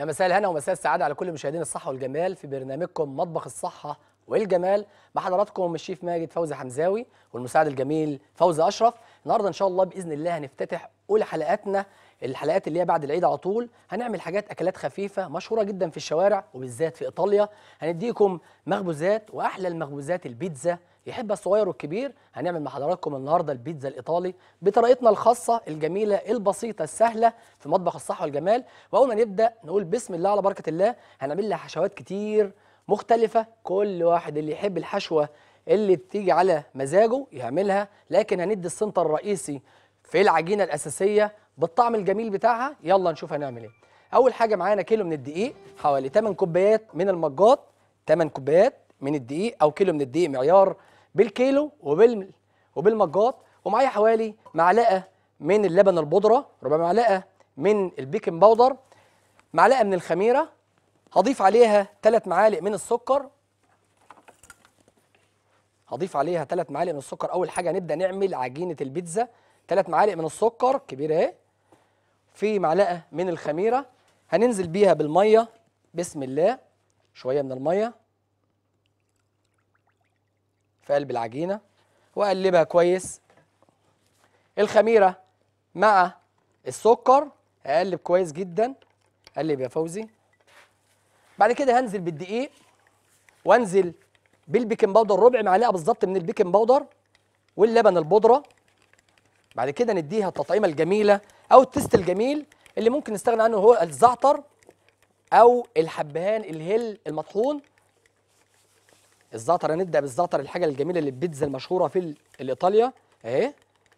يا مساء الهنا ومساء السعاده على كل مشاهدين الصحه والجمال في برنامجكم مطبخ الصحه والجمال مع حضراتكم الشيف ماجد فوزي حمزاوي والمساعد الجميل فوزي اشرف النهارده ان شاء الله باذن الله هنفتتح اولى حلقاتنا الحلقات اللي هي بعد العيد على طول هنعمل حاجات اكلات خفيفه مشهوره جدا في الشوارع وبالذات في ايطاليا هنديكم مخبوزات واحلى المخبوزات البيتزا يحبها الصغير والكبير هنعمل مع حضراتكم النهارده البيتزا الايطالي بطريقتنا الخاصه الجميله البسيطه السهله في مطبخ الصحه والجمال واول ما نبدا نقول بسم الله على بركه الله هنعمل لها حشوات كتير مختلفه كل واحد اللي يحب الحشوه اللي بتيجي على مزاجه يعملها لكن هندي السنتر الرئيسي في العجينه الاساسيه بالطعم الجميل بتاعها يلا نشوف هنعمل ايه اول حاجه معانا كيلو من الدقيق حوالي 8 كوبايات من المجات 8 كوبايات من الدقيق او كيلو من الدقيق معيار بالكيلو وبال وبالمجات ومعايا حوالي معلقه من اللبن البودره ربع معلقه من البيكنج باودر معلقه من الخميره هضيف عليها 3 معالق من السكر هضيف عليها 3 معالق من السكر اول حاجه نبدا نعمل عجينه البيتزا 3 معالق من السكر كبيره اهي في معلقه من الخميره هننزل بيها بالميه بسم الله شويه من الميه في قلب العجينه واقلبها كويس الخميره مع السكر اقلب كويس جدا قلب يا فوزي بعد كده هنزل بالدقيق وانزل بالبيكنج باودر ربع معلقه بالظبط من البيكنج باودر واللبن البودره بعد كده نديها التطعيمه الجميله او التست الجميل اللي ممكن نستغنى عنه هو الزعتر او الحبهان الهيل المطحون الزعتر هنبدا بالزعتر الحاجه الجميله اللي البيتزا المشهوره في ال- الايطاليا اهي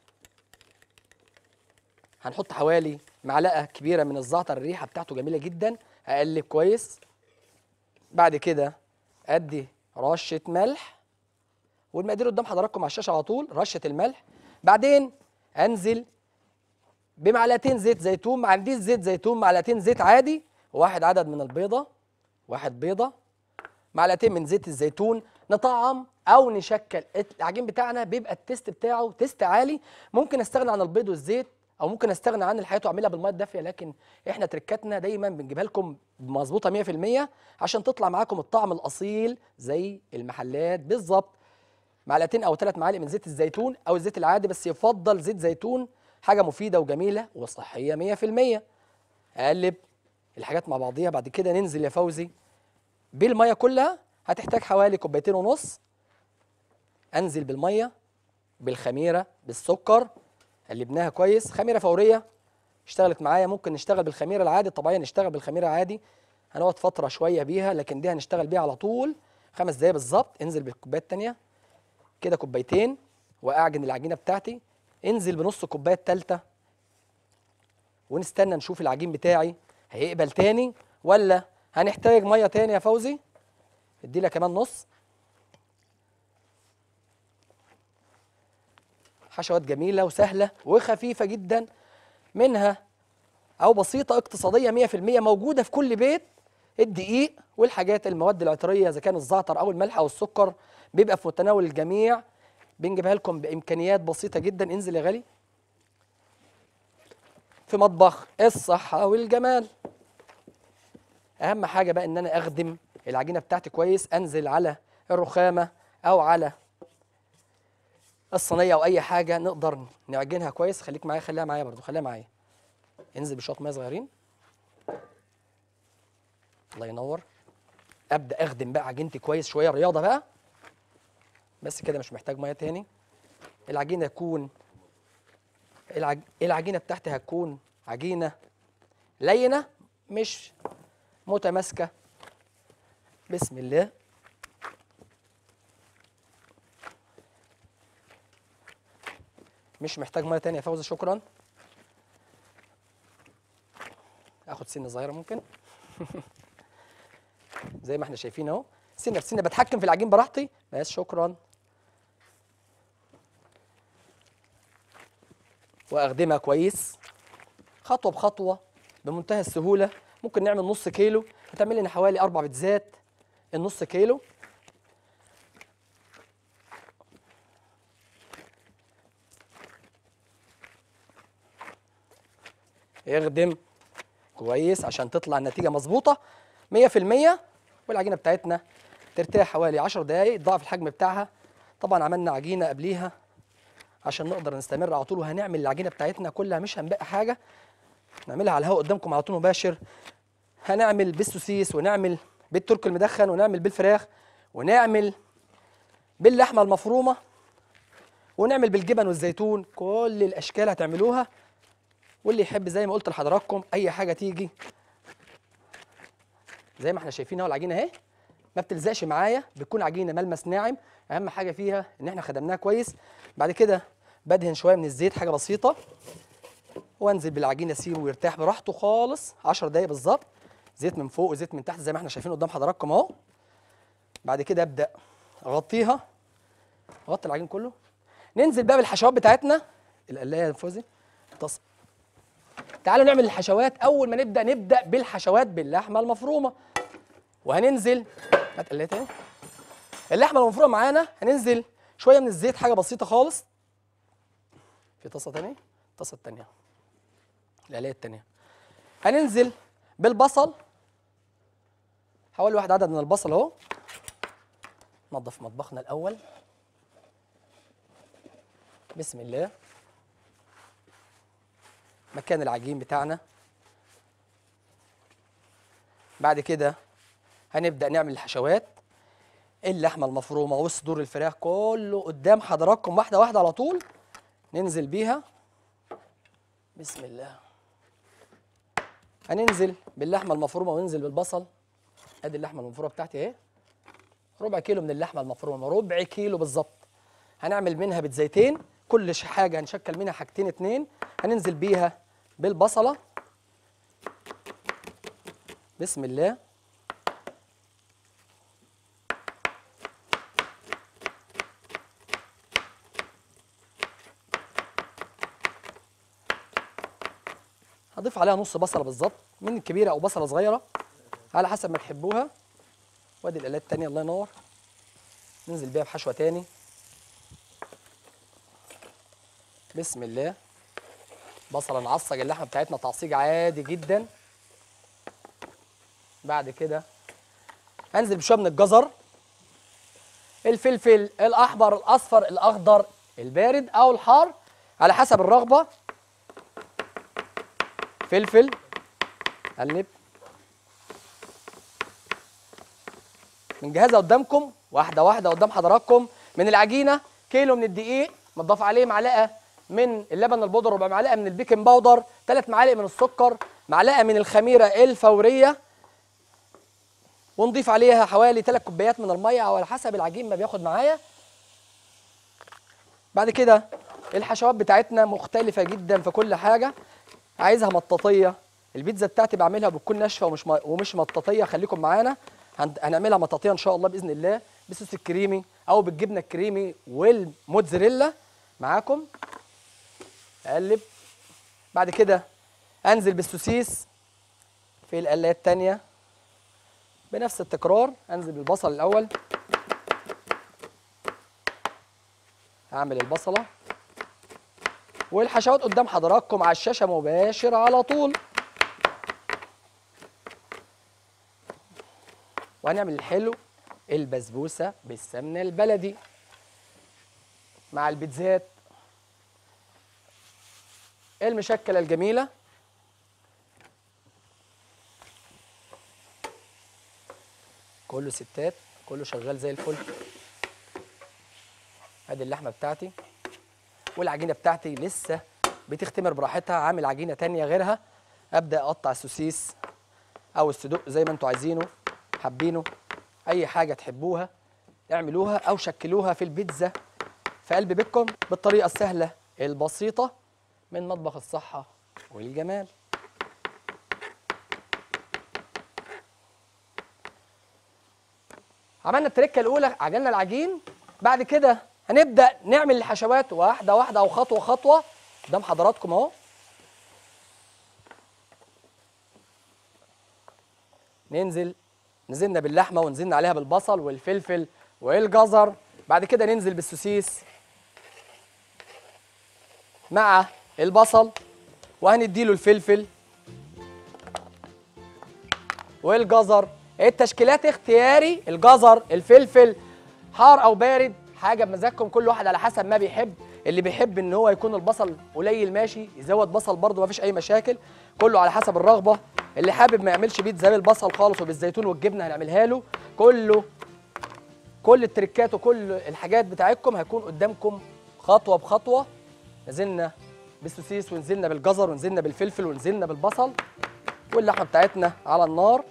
هنحط حوالي معلقه كبيره من الزعتر الريحه بتاعته جميله جدا اقلب كويس بعد كده ادي رشه ملح والمقادير قدام حضراتكم على الشاشه على طول رشه الملح بعدين انزل بمعلقتين زيت زيتون ما عنديش زيت زيتون معلقتين زيت عادي واحد عدد من البيضه واحد بيضه معلقتين من زيت الزيتون نطعم او نشكل العجين بتاعنا بيبقى التيست بتاعه تيست عالي ممكن استغنى عن البيض والزيت او ممكن استغنى عن الحياه واعملها بالميه الدافيه لكن احنا تركاتنا دايما بنجيبها لكم مظبوطه 100% عشان تطلع معاكم الطعم الاصيل زي المحلات بالظبط معلقتين او ثلاث معالق من زيت الزيتون او الزيت العادي بس يفضل زيت زيتون حاجه مفيده وجميله وصحيه 100% اقلب الحاجات مع بعضيها بعد كده ننزل يا فوزي بالميه كلها هتحتاج حوالي كوبايتين ونص انزل بالميه بالخميره بالسكر قلبناها كويس خميره فوريه اشتغلت معايا ممكن نشتغل بالخميره العادي طبيعي نشتغل بالخميره عادي هنقعد فتره شويه بيها لكن دي هنشتغل بيها على طول خمس دقايق بالظبط انزل بالكوبايه الثانيه كده كوبايتين واعجن العجينه بتاعتي انزل بنص كوبايه الثالثه ونستنى نشوف العجين بتاعي هيقبل تاني ولا هنحتاج ميه تاني يا فوزي ادي لها كمان نص حشوات جميله وسهله وخفيفه جدا منها او بسيطه اقتصاديه 100% موجوده في كل بيت الدقيق والحاجات المواد العطريه اذا كان الزعتر او الملح او السكر بيبقى في متناول الجميع بنجيبها لكم بامكانيات بسيطه جدا انزل يا غالي في مطبخ الصحه والجمال اهم حاجه بقى ان انا اخدم العجينه بتاعتي كويس انزل على الرخامه او على الصينيه او اي حاجه نقدر نعجنها كويس خليك معايا خليها معايا برضو خليها معايا انزل بشويه ميه صغيرين الله ينور ابدا اخدم بقى عجينتي كويس شويه رياضه بقى بس كده مش محتاج ميه تاني العجينه تكون العج... العجينه بتاعتي هتكون عجينه لينه مش متماسكه بسم الله مش محتاج ميه تانية يا فوزي شكرا اخد سنه صغيره ممكن زي ما احنا شايفين اهو سنه في سنه بتحكم في العجين براحتي بس شكرا واخدمها كويس خطوه بخطوه بمنتهى السهوله ممكن نعمل نص كيلو هتعمل لنا حوالي اربع بيتزات النص كيلو اخدم كويس عشان تطلع النتيجه مظبوطه 100% والعجينه بتاعتنا ترتاح حوالي 10 دقائق ضعف الحجم بتاعها طبعا عملنا عجينه قبليها عشان نقدر نستمر على طول وهنعمل العجينه بتاعتنا كلها مش هنبقى حاجه نعملها على الهواء قدامكم على طول مباشر هنعمل بالسوسيس ونعمل بالترك المدخن ونعمل بالفراخ ونعمل باللحمه المفرومه ونعمل بالجبن والزيتون كل الاشكال هتعملوها واللي يحب زي ما قلت لحضراتكم اي حاجه تيجي زي ما احنا شايفين اهو العجينه اهي ما بتلزقش معايا بتكون عجينه ملمس ناعم اهم حاجه فيها ان احنا خدمناها كويس بعد كده بدهن شويه من الزيت حاجه بسيطه وانزل بالعجينه اسيبه يرتاح براحته خالص 10 دقايق بالظبط زيت من فوق وزيت من تحت زي ما احنا شايفين قدام حضراتكم اهو بعد كده ابدا اغطيها اغطي العجين كله ننزل بقى بالحشوات بتاعتنا القلايه يا فوزي تص... تعالوا نعمل الحشوات اول ما نبدا نبدا بالحشوات باللحمه المفرومه وهننزل هات قلايه تاني اللحمه المفرومه معانا هننزل شويه من الزيت حاجه بسيطه خالص في طاسه تانية الطاسه التانية القلايه التانية هننزل بالبصل حوالي واحد عدد من البصل اهو نظف مطبخنا الاول بسم الله مكان العجين بتاعنا بعد كده هنبدأ نعمل الحشوات اللحمة المفرومة وصدور الفراخ كله قدام حضراتكم واحدة واحدة على طول ننزل بيها بسم الله هننزل باللحمة المفرومة وننزل بالبصل ادي اللحمة المفرومة بتاعتي اهي ربع كيلو من اللحمة المفرومة ربع كيلو بالظبط هنعمل منها بتزيتين كل ش- حاجة هنشكل منها حاجتين اتنين هننزل بيها بالبصلة بسم الله هضيف عليها نص بصلة بالظبط من كبيرة أو بصلة صغيرة على حسب ما تحبوها وادي القلاية التانية الله ينور ننزل بيها بحشوة تاني بسم الله بصلة نعصج اللحمة بتاعتنا تعصيج عادي جدا بعد كده هنزل بشوية من الجزر الفلفل الأحمر الأصفر الأخضر البارد أو الحار على حسب الرغبة فلفل قلب بنجهزها قدامكم واحده واحده قدام حضراتكم من العجينه كيلو من الدقيق متضاف عليه معلقه من اللبن البودر ربع معلقه من البيكنج باودر ثلاث معالق من السكر معلقه من الخميره الفوريه ونضيف عليها حوالي ثلاث كوبايات من الميه او على حسب العجين ما بياخد معايا بعد كده الحشوات بتاعتنا مختلفه جدا في كل حاجه عايزها مطاطيه البيتزا بتاعتي بعملها بتكون ناشفه ومش م- ومش مطاطيه خليكم معانا هن- هنعملها مطاطيه ان شاء الله باذن الله بالصوص الكريمي او بالجبنه الكريمي والموتزاريلا معاكم اقلب بعد كده انزل بالسوسيس في القلايه الثانيه بنفس التكرار انزل بالبصل الاول هعمل البصله والحشوات قدام حضراتكم على الشاشه مباشر على طول وهنعمل الحلو البسبوسه بالسمنه البلدي مع البيتزات المشكله الجميله كله ستات كله شغال زي الفل ادي اللحمه بتاعتي والعجينه بتاعتي لسه بتختمر براحتها عامل عجينه تانية غيرها ابدا اقطع السوسيس او الصدوق زي ما انتوا عايزينه حابينه اي حاجه تحبوها اعملوها او شكلوها في البيتزا في قلب بيتكم بالطريقه السهله البسيطه من مطبخ الصحه والجمال عملنا التركه الاولى عجلنا العجين بعد كده هنبدا نعمل الحشوات واحده واحده او خطوه خطوه قدام حضراتكم اهو ننزل نزلنا باللحمه ونزلنا عليها بالبصل والفلفل والجزر بعد كده ننزل بالسوسيس مع البصل وهنديله الفلفل والجزر التشكيلات اختياري الجزر الفلفل حار او بارد حاجه بمزاجكم كل واحد على حسب ما بيحب اللي بيحب ان هو يكون البصل قليل ماشي يزود بصل برده مفيش اي مشاكل كله على حسب الرغبه اللي حابب ما يعملش بيت زي البصل خالص وبالزيتون والجبنه هنعملها له كله كل التريكات وكل الحاجات بتاعتكم هيكون قدامكم خطوه بخطوه نزلنا بالسوسيس ونزلنا بالجزر ونزلنا بالفلفل ونزلنا بالبصل واللحمه بتاعتنا على النار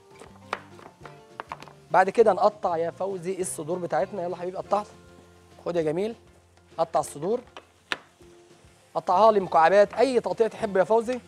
بعد كده نقطع يا فوزي الصدور بتاعتنا يلا حبيبي قطعت خد يا جميل قطع الصدور قطعها لي مكعبات اي تقطيع تحبه يا فوزي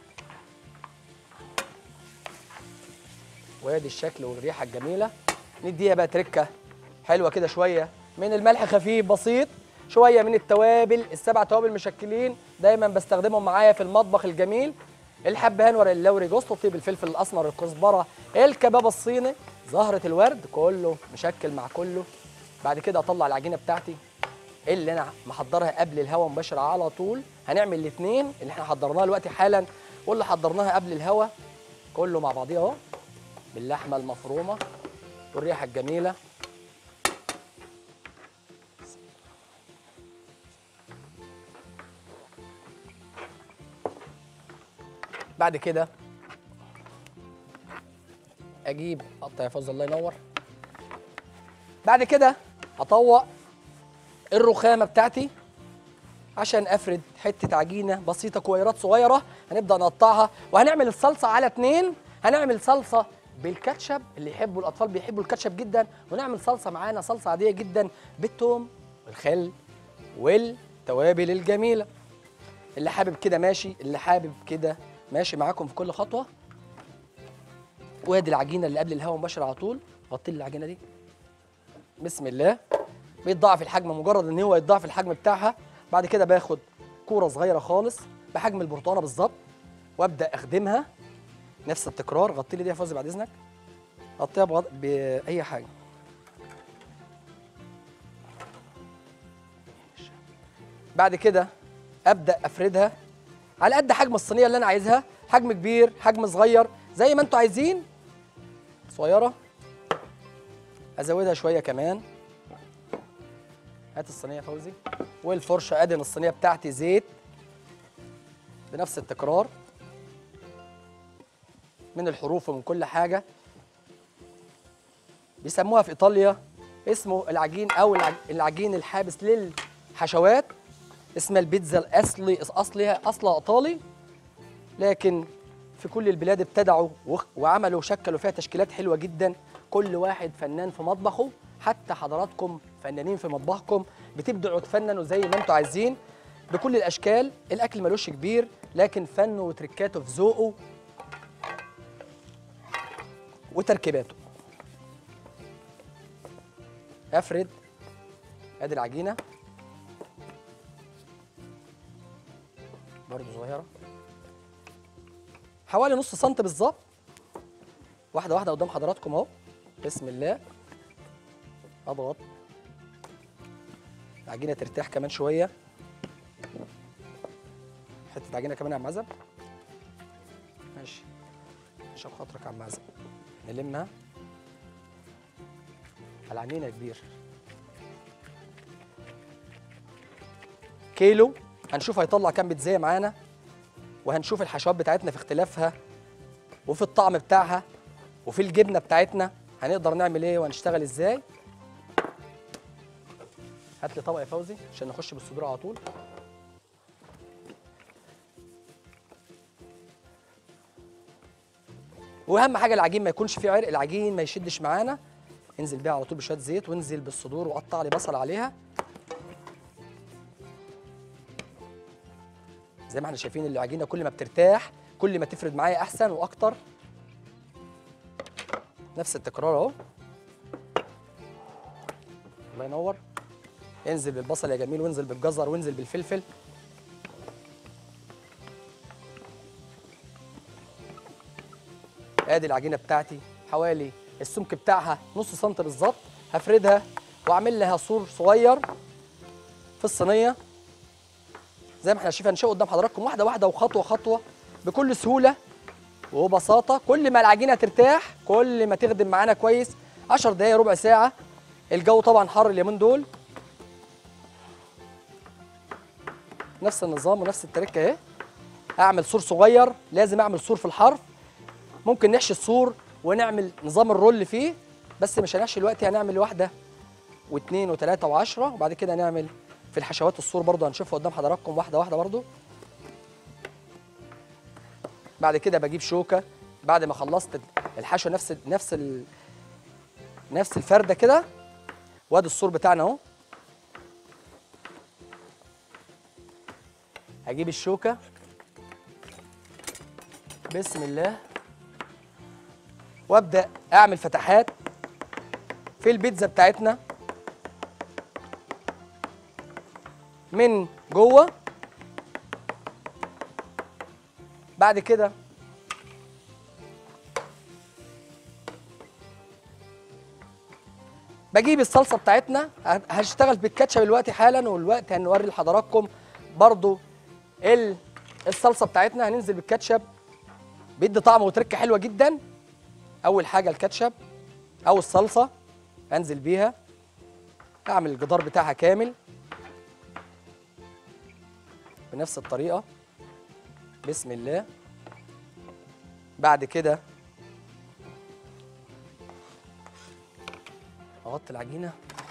وادي الشكل والريحه الجميله نديها بقى تركه حلوه كده شويه من الملح خفيف بسيط شويه من التوابل السبع توابل مشكلين دايما بستخدمهم معايا في المطبخ الجميل الحبهان ورق اللوري جوز الطيب الفلفل الاسمر الكزبره الكباب الصيني زهره الورد كله مشكل مع كله بعد كده اطلع العجينه بتاعتي اللي انا محضرها قبل الهوا مباشره على طول هنعمل الاثنين اللي احنا حضرناها دلوقتي حالا واللي حضرناها قبل الهوا كله مع بعضيه اهو باللحمه المفرومه والريحه الجميله بعد كده اجيب قطع يا فوز الله ينور بعد كده اطوق الرخامه بتاعتي عشان افرد حته عجينه بسيطه كويرات صغيره هنبدا نقطعها وهنعمل الصلصه على اتنين هنعمل صلصه بالكاتشب اللي يحبوا الاطفال بيحبوا الكاتشب جدا ونعمل صلصه معانا صلصه عاديه جدا بالثوم والخل والتوابل الجميله اللي حابب كده ماشي اللي حابب كده ماشي معاكم في كل خطوه وادي العجينه اللي قبل الهواء مباشر على طول غطي لي العجينه دي بسم الله بيتضاعف الحجم مجرد ان هو يتضاعف الحجم بتاعها بعد كده باخد كوره صغيره خالص بحجم البرتقانه بالظبط وابدا اخدمها نفس التكرار غطي لي دي يا فوزي بعد اذنك غطيها بغض... باي حاجه بعد كده ابدا افردها على قد حجم الصينيه اللي انا عايزها حجم كبير حجم صغير زي ما انتوا عايزين صغيره ازودها شويه كمان هات الصينيه يا فوزي والفرشه ادهن الصينيه بتاعتي زيت بنفس التكرار من الحروف ومن كل حاجه بيسموها في ايطاليا اسمه العجين او العج- العجين الحابس للحشوات اسمها البيتزا الاصلي اصلها اصلها ايطالي لكن في كل البلاد ابتدعوا وخ- وعملوا شكلوا فيها تشكيلات حلوه جدا كل واحد فنان في مطبخه حتى حضراتكم فنانين في مطبخكم بتبدعوا تفننوا زي ما انتوا عايزين بكل الاشكال الاكل ملوش كبير لكن فنه وتركاته في ذوقه وتركيباته افرد ادي العجينه برضه صغيره حوالي نص سنتي بالظبط واحده واحده قدام حضراتكم اهو بسم الله اضغط العجينه ترتاح كمان شويه حته عجينه كمان يا عم عزب ماشي عشان خاطرك يا عم عزب نلمها على عينينا يا كبير كيلو هنشوف هيطلع كام بيتزايه معانا وهنشوف الحشوات بتاعتنا في اختلافها وفي الطعم بتاعها وفي الجبنه بتاعتنا هنقدر نعمل ايه وهنشتغل ازاي هات لي طبق يا فوزي عشان نخش بالصدور على طول واهم حاجه العجين ما يكونش فيه عرق العجين ما يشدش معانا انزل بيها على طول بشويه زيت وانزل بالصدور وقطع لي بصل عليها زي ما احنا شايفين العجينه كل ما بترتاح كل ما تفرد معايا احسن واكتر نفس التكرار اهو الله ينور انزل بالبصل يا جميل وانزل بالجزر وانزل بالفلفل ادي العجينه بتاعتي حوالي السمك بتاعها نص سنتي بالظبط هفردها واعمل لها سور صغير في الصينيه زي ما احنا شايفين هنشوف قدام حضراتكم واحده واحده وخطوه خطوه بكل سهوله وببساطه كل ما العجينه ترتاح كل ما تخدم معانا كويس 10 دقايق ربع ساعه الجو طبعا حر اليومين دول نفس النظام ونفس التركه اهي اعمل سور صغير لازم اعمل سور في الحرف ممكن نحشي السور ونعمل نظام الرول فيه بس مش هنحشي دلوقتي هنعمل واحده واثنين وثلاثه وعشرة وبعد كده نعمل في الحشوات السور برضو هنشوفها قدام حضراتكم واحده واحده برضو بعد كده بجيب شوكه بعد ما خلصت الحشو نفس نفس ال... نفس الفرده كده وادي السور بتاعنا اهو هجيب الشوكه بسم الله وابدا اعمل فتحات في البيتزا بتاعتنا من جوه بعد كده بجيب الصلصه بتاعتنا ه- هشتغل بالكاتشب دلوقتي حالا والوقت هنوري لحضراتكم برضو ال- الصلصه بتاعتنا هننزل بالكاتشب بيدي طعم وتركه حلوه جدا اول حاجه الكاتشب او الصلصه انزل بيها اعمل الجدار بتاعها كامل بنفس الطريقه بسم الله بعد كده اغطي العجينه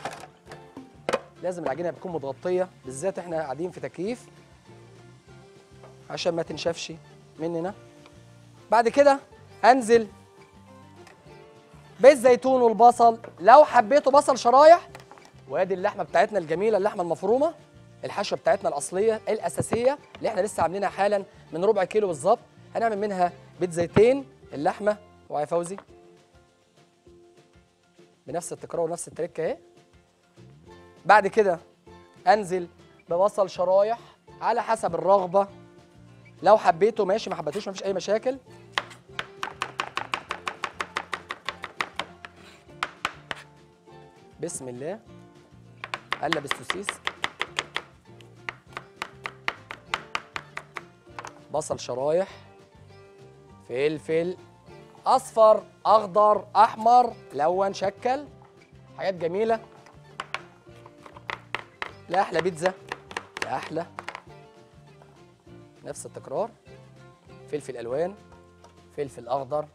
لازم العجينه تكون متغطيه بالذات احنا قاعدين في تكييف عشان ما تنشفش مننا بعد كده انزل بالزيتون والبصل لو حبيتوا بصل شرايح وادي اللحمه بتاعتنا الجميله اللحمه المفرومه الحشوه بتاعتنا الاصليه الاساسيه اللي احنا لسه عاملينها حالا من ربع كيلو بالظبط هنعمل منها بيت زيتين اللحمه وعي فوزي بنفس التكرار ونفس التركه اهي بعد كده انزل ببصل شرايح على حسب الرغبه لو حبيته ماشي ما حبيتوش مفيش اي مشاكل بسم الله قلب السوسيس بصل شرايح فلفل اصفر اخضر احمر لون شكل حاجات جميله لا احلى بيتزا لا احلى نفس التكرار فلفل الوان فلفل اخضر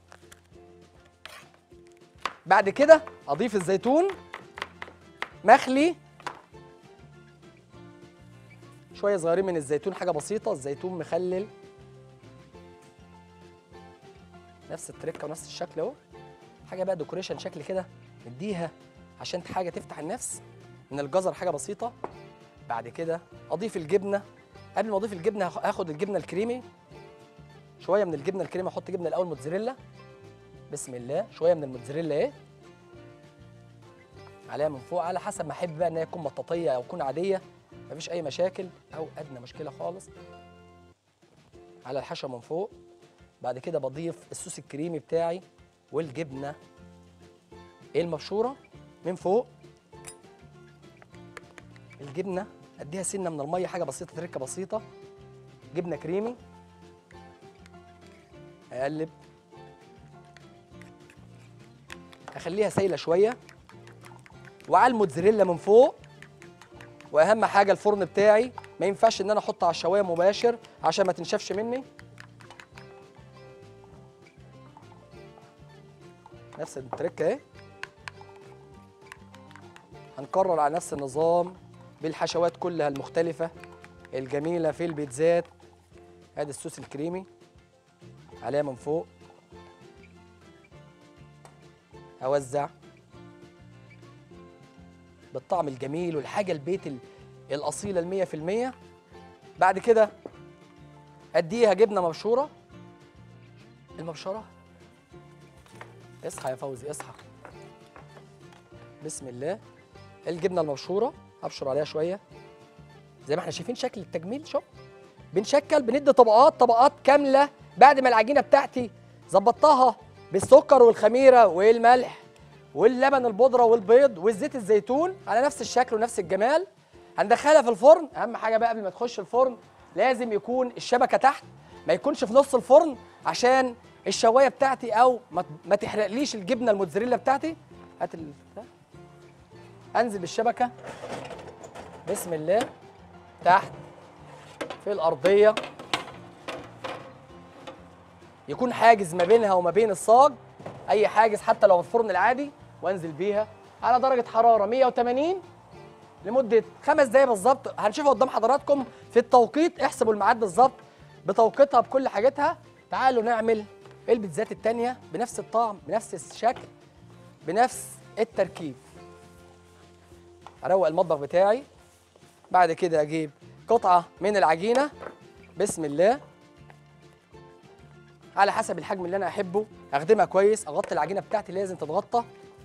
بعد كده اضيف الزيتون مخلي شويه صغيرين من الزيتون حاجه بسيطه الزيتون مخلل نفس التركه ونفس الشكل اهو حاجه بقى ديكوريشن شكل كده نديها عشان حاجه تفتح النفس من الجزر حاجه بسيطه بعد كده اضيف الجبنه قبل ما اضيف الجبنه هاخ- هاخد الجبنه الكريمي شويه من الجبنه الكريمي احط جبنه الاول موتزاريلا بسم الله شويه من الموتزاريلا اهي عليها من فوق على حسب ما احب بقى ان هي تكون مطاطيه او تكون عاديه مفيش اي مشاكل او ادنى مشكله خالص على الحشوه من فوق بعد كده بضيف الصوص الكريمي بتاعي والجبنه المبشوره من فوق الجبنه اديها سنه من الميه حاجه بسيطه تركه بسيطه جبنه كريمي اقلب اخليها سايله شويه وعلى الموتزاريلا من فوق واهم حاجه الفرن بتاعي ما ينفعش ان انا احطه على الشوايه مباشر عشان ما تنشفش مني نفس التركه اهي هنكرر على نفس النظام بالحشوات كلها المختلفه الجميله في البيتزات ادي الصوص الكريمي عليها من فوق اوزع بالطعم الجميل والحاجه البيت ال- الاصيله المية في المية بعد كده اديها جبنه مبشوره المبشره اصحى يا فوزي اصحى بسم الله الجبنه المبشوره ابشر عليها شويه زي ما احنا شايفين شكل التجميل شوف بنشكل بندي طبقات طبقات كامله بعد ما العجينه بتاعتي ظبطتها بالسكر والخميره والملح واللبن البودره والبيض والزيت الزيتون على نفس الشكل ونفس الجمال هندخلها في الفرن اهم حاجه بقى قبل ما تخش الفرن لازم يكون الشبكه تحت ما يكونش في نص الفرن عشان الشوايه بتاعتي او ما, ما تحرقليش الجبنه الموتزاريلا بتاعتي هات ال... ده. انزل بالشبكه بسم الله تحت في الارضيه يكون حاجز ما بينها وما بين الصاج اي حاجز حتى لو في الفرن العادي وانزل بيها على درجه حراره 180 لمده خمس دقايق بالظبط هنشوفها قدام حضراتكم في التوقيت احسبوا الميعاد بالظبط بتوقيتها بكل حاجتها تعالوا نعمل البيتزات التانية بنفس الطعم بنفس الشكل بنفس التركيب اروق المطبخ بتاعي بعد كده اجيب قطعه من العجينه بسم الله على حسب الحجم اللي انا احبه اخدمها كويس اغطي العجينه بتاعتي لازم تتغطى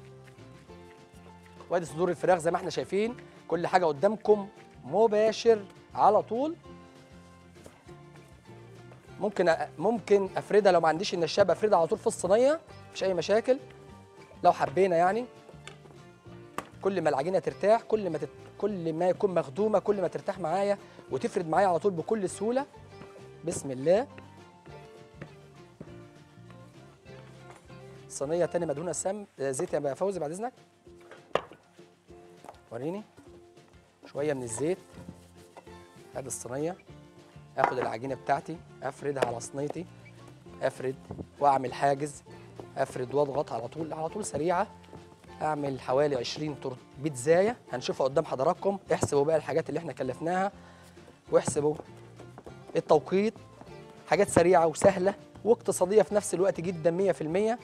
وادي صدور الفراخ زي ما احنا شايفين كل حاجه قدامكم مباشر على طول ممكن أ- ممكن افردها لو ما عنديش النشاب افردها على طول في الصينيه مفيش اي مشاكل لو حبينا يعني كل ما العجينه ترتاح كل ما تت... كل ما يكون مخدومه كل ما ترتاح معايا وتفرد معايا على طول بكل سهوله بسم الله صينيه تانية مدهونه سم آه، زيت يا فوزي بعد اذنك وريني شويه من الزيت ادي الصينيه اخد العجينه بتاعتي افردها على صينيتي افرد واعمل حاجز افرد واضغط على طول على طول سريعه اعمل حوالي 20 تور بيتزايه هنشوفها قدام حضراتكم احسبوا بقى الحاجات اللي احنا كلفناها واحسبوا التوقيت حاجات سريعه وسهله واقتصاديه في نفس الوقت جدا 100%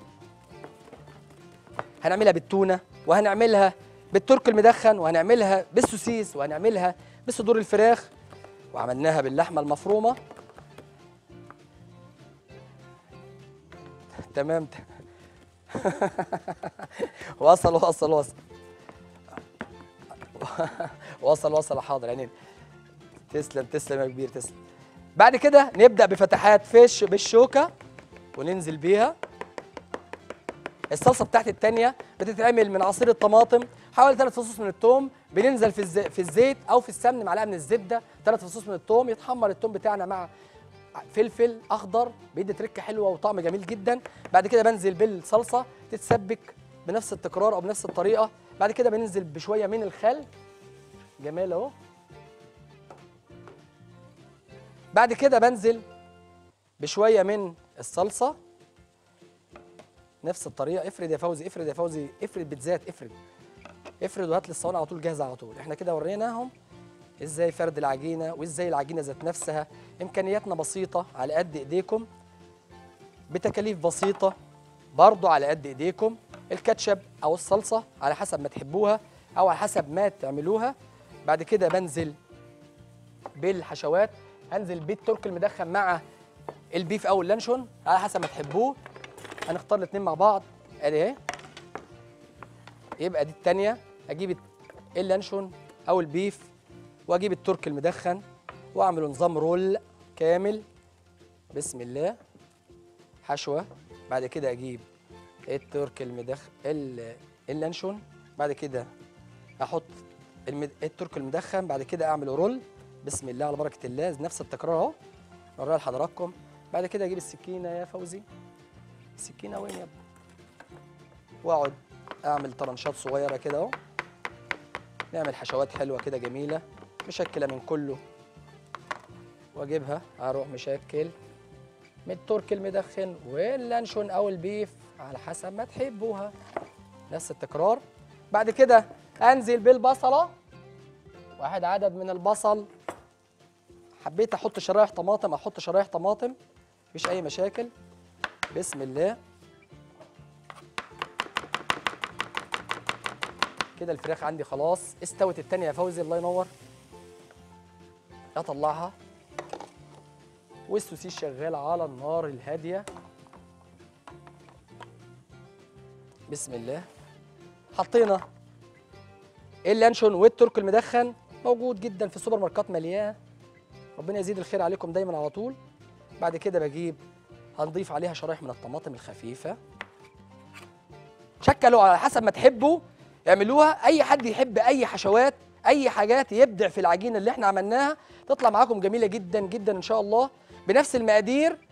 هنعملها بالتونه وهنعملها بالترك المدخن وهنعملها بالسوسيس وهنعملها بصدور الفراخ وعملناها باللحمه المفرومه تمام وصل وصل وصل وصل وصل حاضر يعني تسلم تسلم يا كبير تسلم بعد كده نبدا بفتحات فيش بالشوكه وننزل بيها الصلصه بتاعتي التانية بتتعمل من عصير الطماطم حوالي ثلاث فصوص من الثوم بننزل في الزي... في الزيت او في السمن معلقه من الزبده ثلاث فصوص من الثوم يتحمر الثوم بتاعنا مع فلفل اخضر بيدي تركه حلوه وطعم جميل جدا بعد كده بنزل بالصلصه تتسبك بنفس التكرار او بنفس الطريقه بعد كده بننزل بشويه من الخل جمال اهو بعد كده بنزل بشويه من الصلصه نفس الطريقه افرد يا فوزي افرد يا فوزي افرد بيتزات افرد افرد وهات لي الصواني على طول جاهزه على طول احنا كده وريناهم ازاي فرد العجينه وازاي العجينه ذات نفسها امكانياتنا بسيطه على قد ايديكم بتكاليف بسيطه برضو على قد ايديكم الكاتشب او الصلصه على حسب ما تحبوها او على حسب ما تعملوها بعد كده بنزل بالحشوات هنزل بالترك المدخن مع البيف او اللانشون على حسب ما تحبوه هنختار الاثنين مع بعض ادي اهي يبقى دي التانية اجيب اللانشون او البيف واجيب الترك المدخن واعمل نظام رول كامل بسم الله حشوه بعد كده اجيب الترك المدخن اللانشون بعد كده احط المد... الترك المدخن بعد كده اعمل رول بسم الله على بركه الله نفس التكرار اهو اوريها لحضراتكم بعد كده اجيب السكينه يا فوزي السكينه وين يا ابني واقعد اعمل طرنشات صغيره كده اهو نعمل حشوات حلوه كده جميله مشكله من كله واجيبها اروح مشكل من الترك المدخن واللانشون او البيف على حسب ما تحبوها نفس التكرار بعد كده انزل بالبصله واحد عدد من البصل حبيت احط شرايح طماطم احط شرايح طماطم مفيش اي مشاكل بسم الله كده الفراخ عندي خلاص استوت التانية يا فوزي الله ينور اطلعها والسوسيس شغال على النار الهادية بسم الله حطينا اللانشون والترك المدخن موجود جدا في السوبر ماركت مليان ربنا يزيد الخير عليكم دايما على طول بعد كده بجيب هنضيف عليها شرايح من الطماطم الخفيفة شكلوا على حسب ما تحبوا اعملوها اي حد يحب اي حشوات اي حاجات يبدع في العجينه اللي احنا عملناها تطلع معاكم جميله جدا جدا ان شاء الله بنفس المقادير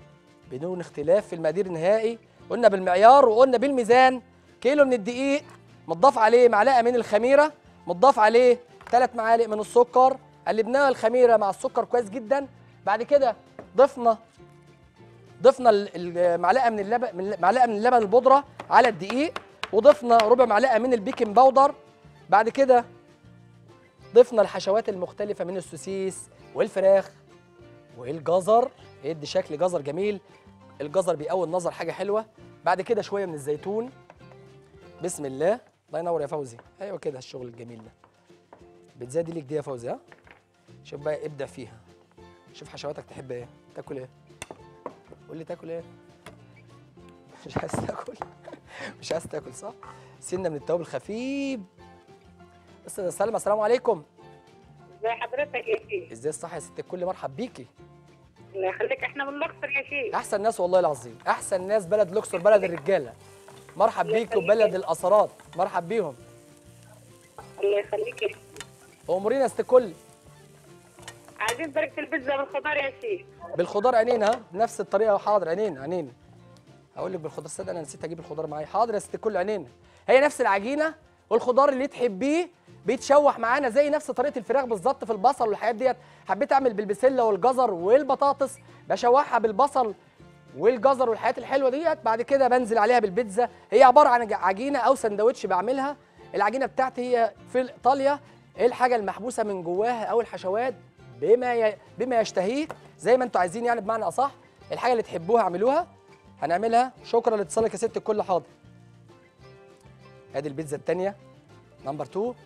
بدون اختلاف في المقادير النهائي قلنا بالمعيار وقلنا بالميزان كيلو من الدقيق متضاف عليه معلقه من الخميره متضاف عليه ثلاث معالق من السكر قلبناها الخميره مع السكر كويس جدا بعد كده ضفنا ضفنا ال- المعلقه من اللبن من معلقه من اللبن البودره على الدقيق وضفنا ربع معلقه من البيكنج باودر بعد كده ضفنا الحشوات المختلفه من السوسيس والفراخ والجزر يدي شكل جزر جميل الجزر بيقوي النظر حاجه حلوه بعد كده شويه من الزيتون بسم الله الله ينور يا فوزي ايوه كده الشغل الجميل ده بتزادي ليك دي يا فوزي ها شوف بقى ابدع فيها شوف حشواتك تحب ايه تاكل ايه قول لي تاكل ايه مش عايز تاكل مش عايز تاكل صح سنه من التوابل خفيف استاذ سلمى السلام عليكم ازي حضرتك يا شيخ ازاي الصح يا ست الكل مرحب بيكي الله يخليك احنا من الاقصر يا شيخ احسن ناس والله العظيم احسن ناس بلد الاقصر بلد الرجاله مرحب بيكم بلد الاثارات مرحب بيهم الله يخليك يا شيخ امورينا يا ست الكل عايزين طريقه البيتزا بالخضار يا شيخ بالخضار عينين ها بنفس الطريقه حاضر عينين عينين هقول لك بالخضار صدق انا نسيت اجيب الخضار معايا حاضر يا ست الكل عينين هي نفس العجينه والخضار اللي تحبيه بيتشوح معانا زي نفس طريقه الفراخ بالظبط في البصل والحاجات ديت حبيت اعمل بالبسله والجزر والبطاطس بشوحها بالبصل والجزر والحاجات الحلوه ديت بعد كده بنزل عليها بالبيتزا هي عباره عن عجينه او سندوتش بعملها العجينه بتاعتي هي في ايطاليا الحاجه المحبوسه من جواها او الحشوات بما ي... بما يشتهيه زي ما انتوا عايزين يعني بمعنى اصح الحاجه اللي تحبوها اعملوها هنعملها شكرا لاتصالك يا ست الكل حاضر ادي البيتزا الثانيه نمبر 2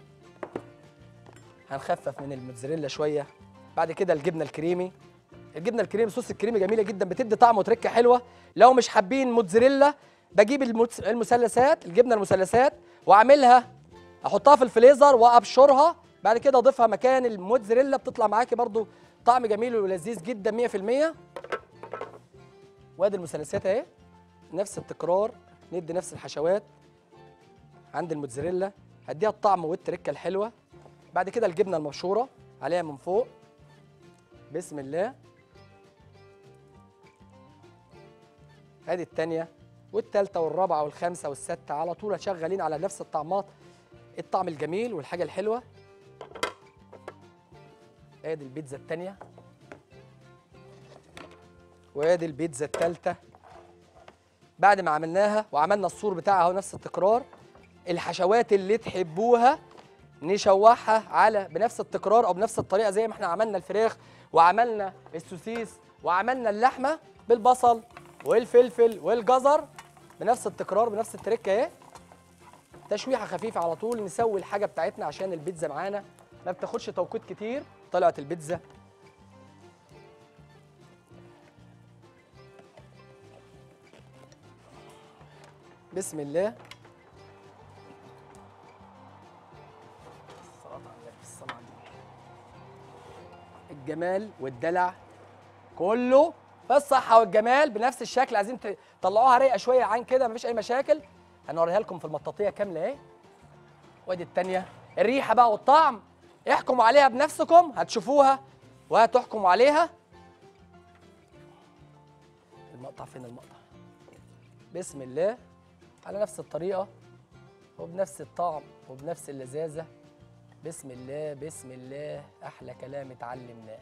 هنخفف من الموتزاريلا شويه بعد كده الجبنه الكريمي الجبنه الكريمي صوص الكريمي جميله جدا بتدي طعم وتركه حلوه لو مش حابين موتزاريلا بجيب المتس- المثلثات الجبنه المثلثات واعملها احطها في الفريزر وابشرها بعد كده اضيفها مكان الموتزاريلا بتطلع معاكي برضو طعم جميل ولذيذ جدا 100% وادي المثلثات اهي نفس التكرار ندي نفس الحشوات عند الموتزاريلا هديها الطعم والتركه الحلوه بعد كده الجبنه المبشوره عليها من فوق بسم الله ادي التانية والتالتة والرابعة والخامسة والستة على طول شغالين على نفس الطعمات الطعم الجميل والحاجة الحلوة ادي البيتزا التانية وادي البيتزا التالتة بعد ما عملناها وعملنا السور بتاعها اهو نفس التكرار الحشوات اللي تحبوها نشوحها على بنفس التكرار او بنفس الطريقه زي ما احنا عملنا الفراخ وعملنا السوسيس وعملنا اللحمه بالبصل والفلفل والجزر بنفس التكرار بنفس التركه اهي تشويحه خفيفه على طول نسوي الحاجه بتاعتنا عشان البيتزا معانا ما بتاخدش توقيت كتير طلعت البيتزا بسم الله الصلاة على النبي، الصلاة على النبي. الجمال والدلع كله في الصحة والجمال بنفس الشكل عايزين ت- تطلعوها رايقة شوية عن كده مفيش أي مشاكل هنوريها لكم في المطاطية كاملة أهي وادي التانية الريحة بقى والطعم احكموا عليها بنفسكم هتشوفوها وهتحكموا عليها المقطع فين المقطع بسم الله على نفس الطريقة وبنفس الطعم وبنفس اللذاذة بسم الله بسم الله أحلى كلام اتعلمناه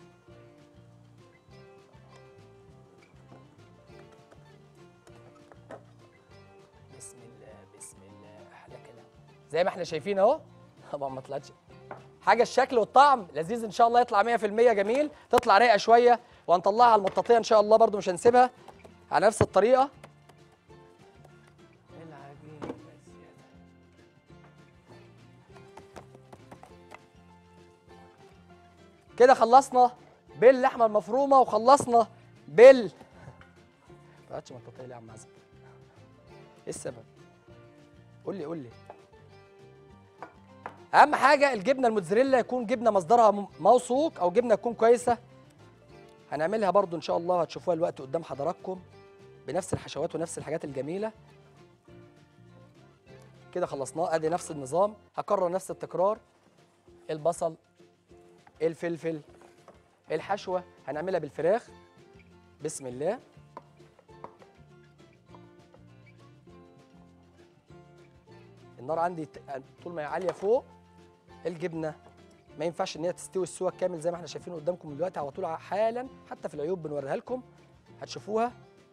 بسم الله بسم الله أحلى كلام زي ما احنا شايفين أهو طبعا ما طلعتش حاجة الشكل والطعم لذيذ إن شاء الله يطلع 100% جميل تطلع رايقة شوية وهنطلعها على المطاطية إن شاء الله برضو مش هنسيبها على نفس الطريقة العجينة الزيادة. كده خلصنا باللحمه المفرومه وخلصنا بال ما طلعتش مطاطيه ليه يا عم عزب ايه السبب قول لي قول لي اهم حاجه الجبنه الموتزاريلا يكون جبنه مصدرها م- موثوق او جبنه تكون كويسه هنعملها برضو ان شاء الله هتشوفوها الوقت قدام حضراتكم بنفس الحشوات ونفس الحاجات الجميله كده خلصناه ادي نفس النظام هكرر نفس التكرار البصل الفلفل الحشوه هنعملها بالفراخ بسم الله النار عندي ت- طول ما هي عاليه فوق الجبنه ما ينفعش ان هي تستوي السوا الكامل زي ما احنا شايفين قدامكم دلوقتي على طول حالا حتى في العيوب بنوريها لكم هتشوفوها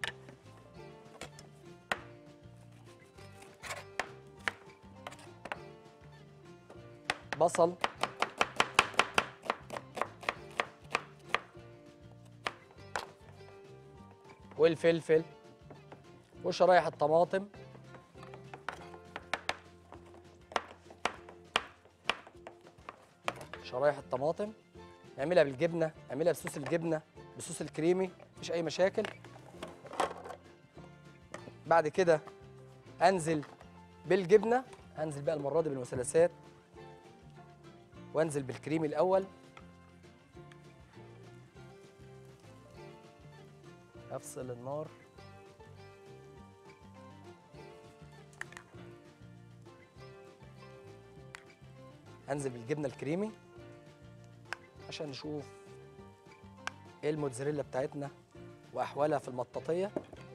بصل والفلفل وشرايح الطماطم شرايح الطماطم نعملها بالجبنه نعملها بصوص الجبنه بصوص الكريمي مفيش اي مشاكل بعد كده انزل بالجبنه انزل بقى المره دي بالمثلثات وانزل بالكريمي الاول افصل النار انزل بالجبنه الكريمي عشان نشوف ايه الموتزاريلا بتاعتنا واحوالها في المطاطيه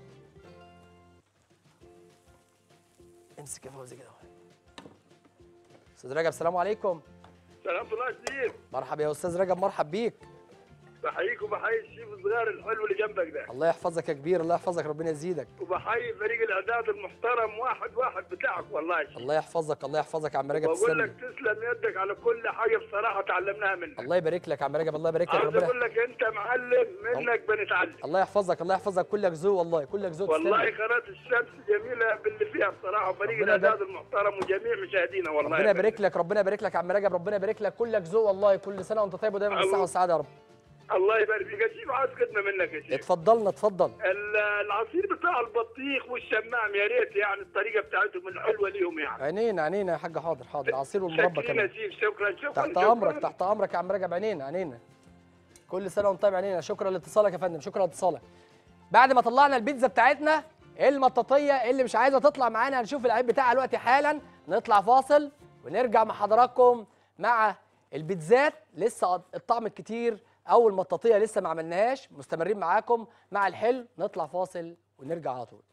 امسك يا فوزي كده استاذ رجب السلام عليكم سلام الله سليم مرحبا يا استاذ رجب مرحب بيك بحييك وبحيي الشيف الصغير الحلو اللي جنبك ده الله يحفظك يا كبير الله يحفظك ربنا يزيدك وبحيي فريق الاعداد المحترم واحد واحد بتاعك والله يا شيف الله يحفظك الله يحفظك يا عم رجب بقول تسلم لك لي. تسلم يدك على كل حاجه بصراحه تعلمناها منك الله يبارك لك يا عم رجب الله يبارك لك عاوز ربنا اقول لك انت معلم منك بنتعلم الله يحفظك الله يحفظك كلك ذوق والله كلك ذوق تسلم والله لي. قناه الشمس جميله باللي فيها بصراحه وفريق ربنا يبارك- الاعداد المحترم وجميع مشاهدينا والله ربنا يبارك لك ربنا يبارك لك يا عم رجب ربنا يبارك لك كلك ذوق والله كل سنه وانت طيب ودايما بالصحه الله. والسعاده يا رب الله يبارك فيك يا شيف عاوز خدمه منك يا شيف اتفضلنا اتفضل ال- العصير بتاع البطيخ والشمام يا ريت يعني الطريقه بتاعتهم الحلوه ليهم يعني عينينا عينينا يا حاج حاضر حاضر العصير والمربى شكرا كمان يا شيف شكرا شكرا تحت شكراً. امرك تحت امرك يا عم رجب عينينا عينينا كل سنه وانت طيب عينينا شكرا لاتصالك يا فندم شكرا لاتصالك بعد ما طلعنا البيتزا بتاعتنا المطاطيه اللي مش عايزه تطلع معانا هنشوف العيب بتاعها دلوقتي حالا نطلع فاصل ونرجع مع حضراتكم مع البيتزات لسه الطعم الكتير او المطاطيه لسه ما عملناهاش مستمرين معاكم مع الحلو نطلع فاصل ونرجع على طول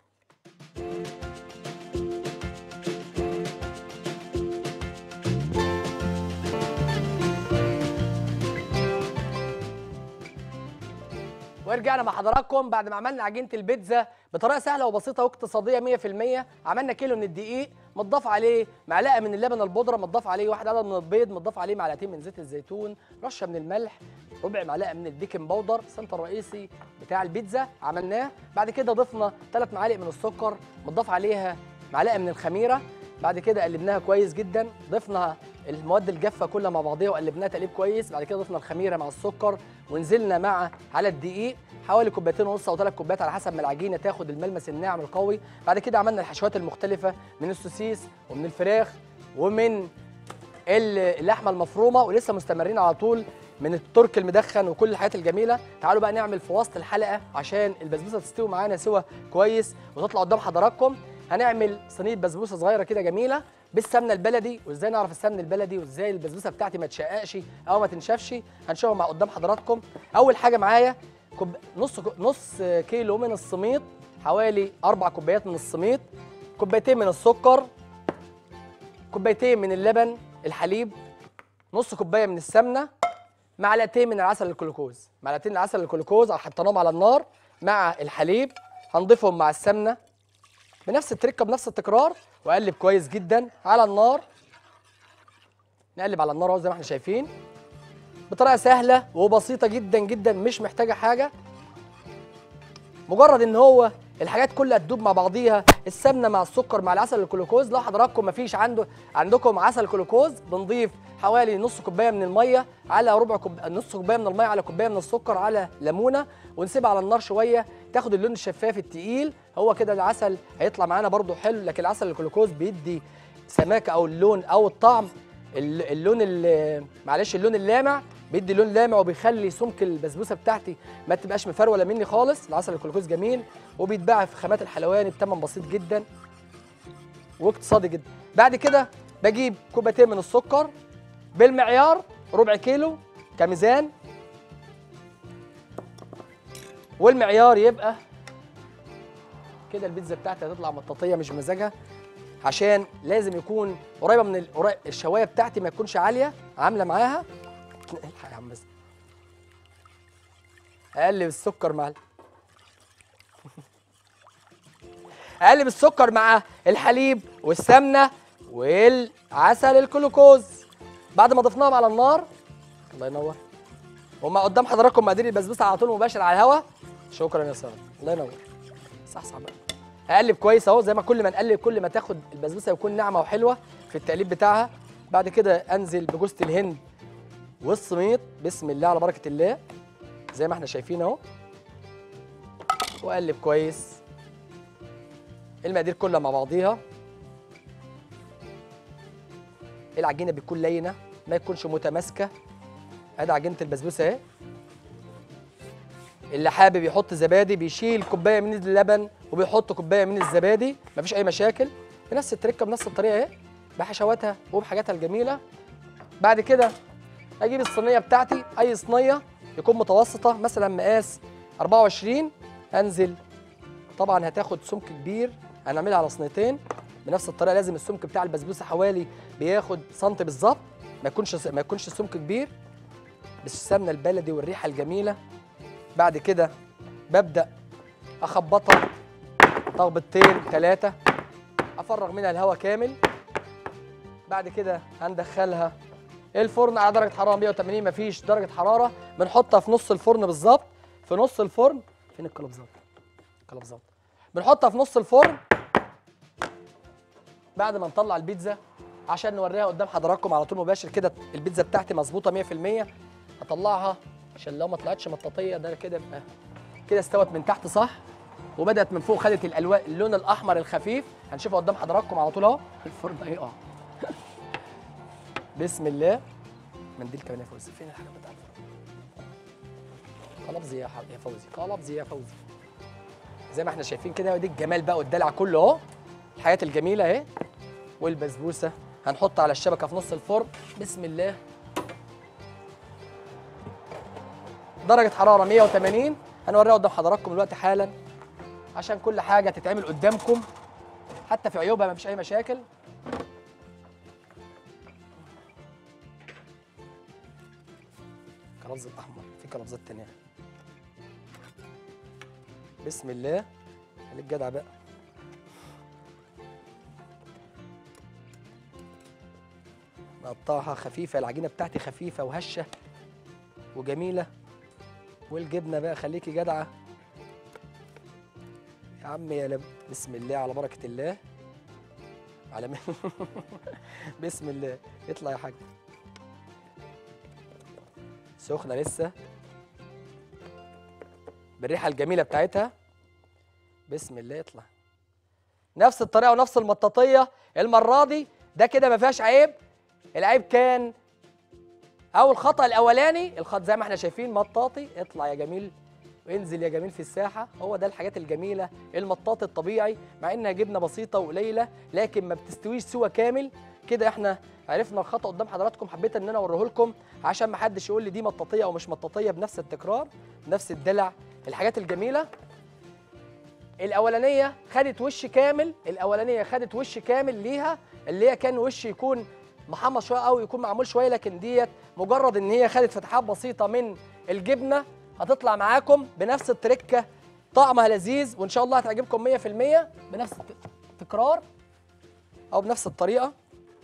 ورجعنا مع حضراتكم بعد ما عملنا عجينه البيتزا بطريقه سهله وبسيطه واقتصاديه 100% عملنا كيلو من الدقيق متضاف عليه معلقه من اللبن البودره متضاف عليه واحد عدد من البيض متضاف عليه معلقتين من زيت الزيتون رشه من الملح ربع معلقه من البيكنج باودر السنتر الرئيسي بتاع البيتزا عملناه بعد كده ضفنا ثلاث معالق من السكر متضاف عليها معلقه من الخميره بعد كده قلبناها كويس جدا ضفنا المواد الجافه كلها مع بعضيها وقلبناها تقليب كويس بعد كده ضفنا الخميره مع السكر ونزلنا مع على الدقيق حوالي كوبايتين ونص او ثلاث كوبايات على حسب ما العجينه تاخد الملمس الناعم القوي بعد كده عملنا الحشوات المختلفه من السوسيس ومن الفراخ ومن ال- اللحمه المفرومه ولسه مستمرين على طول من الترك المدخن وكل الحاجات الجميله تعالوا بقى نعمل في وسط الحلقه عشان البسبوسه تستوي معانا سوا كويس وتطلع قدام حضراتكم هنعمل صينيه بسبوسه صغيره كده جميله بالسمنه البلدي وازاي نعرف السمنه البلدي وازاي البسبوسه بتاعتي ما تشققش او ما تنشفش هنشوفها مع قدام حضراتكم اول حاجه معايا كوب... نص نص كيلو من السميط حوالي اربع كوبايات من السميط كوبايتين من السكر كوبايتين من اللبن الحليب نص كوبايه من السمنه معلقتين من العسل الجلوكوز معلقتين العسل الجلوكوز حطيناهم على النار مع الحليب هنضيفهم مع السمنه بنفس التركه بنفس التكرار واقلب كويس جدا على النار نقلب على النار اهو زي ما احنا شايفين بطريقه سهله وبسيطه جدا جدا مش محتاجه حاجه مجرد ان هو الحاجات كلها تدوب مع بعضيها السمنه مع السكر مع العسل الجلوكوز لو حضراتكم مفيش عنده عندكم عسل جلوكوز بنضيف حوالي نص كوبايه من الميه على ربع كوب... نص كوبايه من الميه على كوبايه من السكر على ليمونه ونسيبها على النار شويه تاخد اللون الشفاف التقيل هو كده العسل هيطلع معانا برده حلو لكن العسل الجلوكوز بيدي سماكه او اللون او الطعم ال- اللون ال- معلش اللون اللامع بيدي لون لامع وبيخلي سمك البسبوسه بتاعتي ما تبقاش مفروله مني خالص العسل الجلوكوز جميل وبيتباع في خامات الحلواني بثمن بسيط جدا واقتصادي جدا بعد كده بجيب كوبايتين من السكر بالمعيار ربع كيلو كميزان والمعيار يبقى كده البيتزا بتاعتي هتطلع مطاطيه مش بمزاجها عشان لازم يكون قريبه من ال- قريب- الشوايه بتاعتي ما تكونش عاليه عامله معاها الحق يا عم بس اقلب السكر مع ال- اقلب السكر مع الحليب والسمنه والعسل الجلوكوز بعد ما ضفناهم على النار الله ينور وما قدام حضراتكم مقادير البسبوسه على طول مباشر على الهوا شكرا يا ساره الله ينور صح صح بقى اقلب كويس اهو زي ما كل ما نقلب كل ما تاخد البسبوسه يكون ناعمه وحلوه في التقليب بتاعها بعد كده انزل بجوزة الهند والسميط بسم الله على بركه الله زي ما احنا شايفين اهو واقلب كويس المقادير كلها مع بعضيها العجينه بتكون لينه ما يكونش متماسكه ادي عجينه البسبوسه اهي اللي حابب يحط زبادي بيشيل كوبايه من اللبن وبيحط كوبايه من الزبادي مفيش اي مشاكل بنفس التركه بنفس الطريقه اهي بحشواتها وبحاجاتها الجميله بعد كده اجيب الصينيه بتاعتي اي صينيه يكون متوسطه مثلا مقاس 24 انزل طبعا هتاخد سمك كبير هنعملها على صينيتين بنفس الطريقه لازم السمك بتاع البسبوسه حوالي بياخد سنتي بالظبط ما يكونش ما يكونش السمك كبير بالسمنه البلدي والريحه الجميله بعد كده ببدا اخبطها طغبتين ثلاثه افرغ منها الهواء كامل بعد كده هندخلها الفرن على درجه حراره 180 مفيش درجه حراره بنحطها في نص الفرن بالظبط في نص الفرن فين الكلبزات الكلبزات بنحطها في نص الفرن بعد ما نطلع البيتزا عشان نوريها قدام حضراتكم على طول مباشر كده البيتزا بتاعتي مظبوطه 100% هطلعها عشان لو ما طلعتش مطاطيه ده كده يبقى كده استوت من تحت صح وبدات من فوق خدت الالوان اللون الاحمر الخفيف هنشوفها قدام حضراتكم على طول اهو الفرن هيقع بسم الله منديل كمان يا فوزي فين الحاجه بتاع الفرن قلبزي يا ح- يا فوزي قلبزي يا فوزي زي ما احنا شايفين كده ودي الجمال بقى والدلع كله اهو الحياه الجميله اهي والبسبوسه هنحط على الشبكه في نص الفرن بسم الله درجه حراره 180 هنوريها قدام حضراتكم دلوقتي حالا عشان كل حاجه تتعمل قدامكم حتى في عيوبها مفيش اي مشاكل كلبز الاحمر في كلبزات تانية بسم الله خليك جدع بقى نقطعها خفيفه العجينه بتاعتي خفيفه وهشه وجميله والجبنه بقى خليكي جدعه يا عم يا لب بسم الله على بركه الله على مين بسم الله اطلع يا حاج سخنه لسه بالريحه الجميله بتاعتها بسم الله يطلع نفس الطريقه ونفس المطاطيه المره دي ده كده ما فيهاش عيب العيب كان او الخطا الاولاني الخط زي ما احنا شايفين مطاطي اطلع يا جميل وانزل يا جميل في الساحه هو ده الحاجات الجميله المطاط الطبيعي مع انها جبنه بسيطه وقليله لكن ما بتستويش سوى كامل كده احنا عرفنا الخطا قدام حضراتكم حبيت ان انا اوريه لكم عشان ما حدش يقول لي دي مطاطيه او مش مطاطيه بنفس التكرار بنفس الدلع الحاجات الجميله الاولانيه خدت وش كامل الاولانيه خدت وش كامل ليها اللي هي كان وش يكون محمص شويه او يكون معمول شويه لكن ديت مجرد ان هي خدت فتحات بسيطه من الجبنه هتطلع معاكم بنفس التركه طعمها لذيذ وان شاء الله هتعجبكم 100% بنفس التكرار او بنفس الطريقه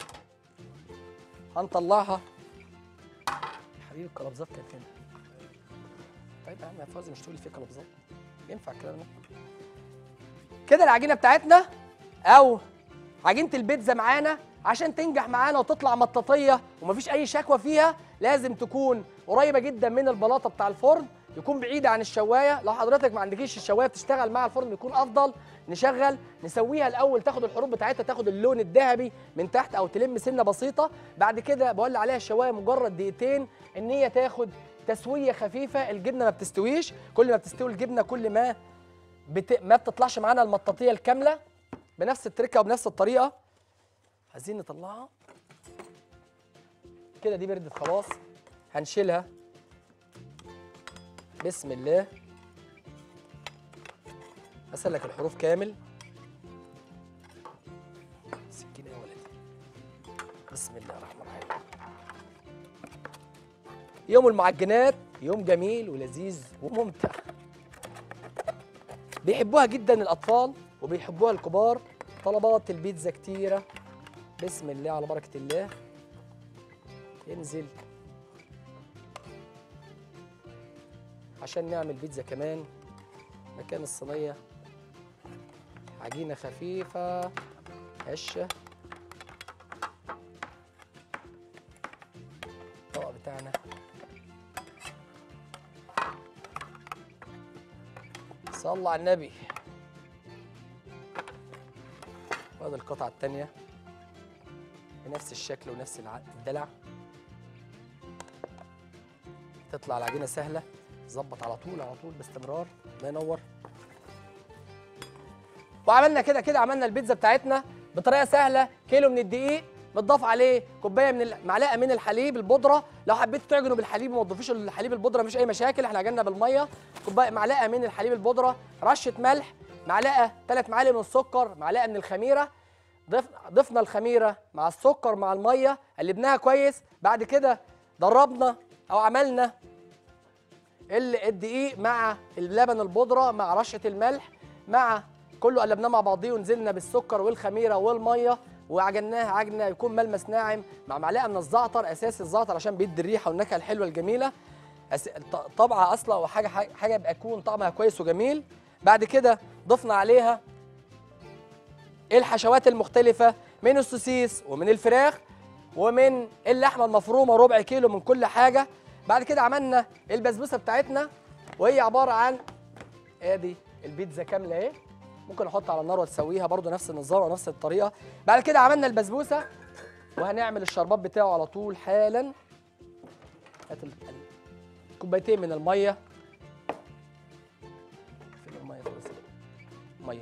هنطلعها حبيبي الكلبزات كانت هنا طيب يا عم يا فوزي مش تقولي في كلبزات ينفع الكلام ده كده العجينه بتاعتنا او عجينه البيتزا معانا عشان تنجح معانا وتطلع مطاطيه ومفيش اي شكوى فيها لازم تكون قريبه جدا من البلاطه بتاع الفرن يكون بعيده عن الشوايه لو حضرتك ما عندكيش الشوايه بتشتغل مع الفرن يكون افضل نشغل نسويها الاول تاخد الحروف بتاعتها تاخد اللون الذهبي من تحت او تلم سنه بسيطه بعد كده بولع عليها الشوايه مجرد دقيقتين ان هي تاخد تسويه خفيفه الجبنه ما بتستويش كل ما بتستوي الجبنه كل ما بت... ما بتطلعش معانا المطاطيه الكامله بنفس التركه وبنفس الطريقه عايزين نطلعها كده دي بردت خلاص هنشيلها بسم الله اسلك الحروف كامل بسم الله الرحمن الرحيم يوم المعجنات يوم جميل ولذيذ وممتع بيحبوها جدا الاطفال وبيحبوها الكبار طلبات البيتزا كتيره بسم الله على بركه الله انزل عشان نعمل بيتزا كمان مكان الصينيه عجينه خفيفه هشه الطبق بتاعنا صلى على النبي وادي القطعة التانية بنفس الشكل ونفس الع- الدلع تطلع العجينة سهلة ظبط على طول على طول باستمرار الله ينور وعملنا كده كده عملنا البيتزا بتاعتنا بطريقه سهله كيلو من الدقيق متضاف عليه كوبايه من ال- معلقه من الحليب البودره لو حبيتوا تعجنوا بالحليب وما تضيفوش الحليب البودره مفيش اي مشاكل احنا عجننا بالميه كوبايه معلقه من الحليب البودره رشه ملح معلقه ثلاث معالق من السكر معلقه من الخميره ضف ضفنا الخميره مع السكر مع الميه قلبناها كويس بعد كده دربنا او عملنا ال- الدقيق مع اللبن البودره مع رشه الملح مع كله قلبناه مع بعضيه ونزلنا بالسكر والخميره والميه وعجناه عجنه يكون ملمس ناعم مع معلقه من الزعتر اساسي الزعتر عشان بيدي الريحه والنكهه الحلوه الجميله أس... ط- طبعه اصلا وحاجه حاجه حاجة يبقى يكون طعمها كويس وجميل بعد كده ضفنا عليها الحشوات المختلفه من السوسيس ومن الفراخ ومن اللحمه المفرومه ربع كيلو من كل حاجه بعد كده عملنا البسبوسه بتاعتنا وهي عباره عن ادي البيتزا كامله اهي ممكن احط على النار وتسويها برضو نفس النظام ونفس الطريقه بعد كده عملنا البسبوسه وهنعمل الشربات بتاعه على طول حالا هات ال- ال- كوبايتين من الميه فين الميه خالص ميه